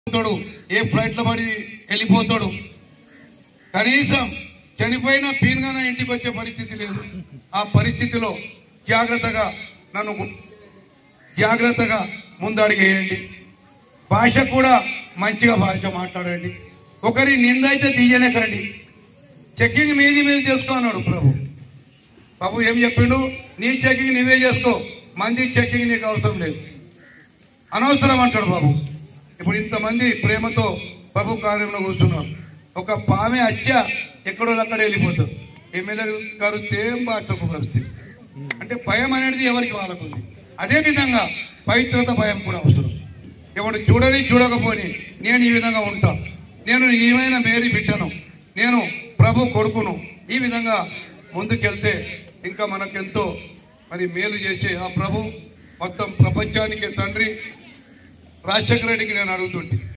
పోతాడు ఏ ఫ్లైట్లో పడి వెళ్ళిపోతాడు కనీసం చనిపోయిన పీన్గానే ఇంటికి వచ్చే పరిస్థితి లేదు ఆ పరిస్థితిలో జాగ్రత్తగా నన్ను గు- జాగ్రత్తగా ముందడిగేయండి భాష కూడా మంచిగా భాష మాట్లాడండి ఒకరి నింద అయితే తీయనకండి చెక్కింగ్ మీది మీరు చేసుకో అన్నాడు ప్రభు బాబు ఏం చెప్పిండు నీ చెక్కింగ్ నీవే చేసుకో మంది చెక్కింగ్ నీకు అవసరం లేదు అనవసరం అంటాడు బాబు ఇప్పుడు ఇంతమంది ప్రేమతో ప్రభు కార్యంలో కూర్చున్నారు ఒక పామె హత్య ఎక్కడో అక్కడ వెళ్ళిపోతారు ఎమ్మెల్యే గారు సేమ్ భాషకు పరిస్థితి అంటే భయం అనేది ఎవరికి వాళ్ళకుంది అదే విధంగా పవిత్రత భయం కూడా అవసరం ఎవడు చూడని చూడకపోని నేను ఈ విధంగా ఉంటా నేను ఏమైనా మేరీ బిడ్డను నేను ప్రభు కొడుకును ఈ విధంగా ముందుకెళ్తే ఇంకా మనకెంతో మరి మేలు చేసే ఆ ప్రభు మొత్తం ప్రపంచానికి తండ్రి రాజశేఖర రెడ్డికి నేను అడుగుతుంటే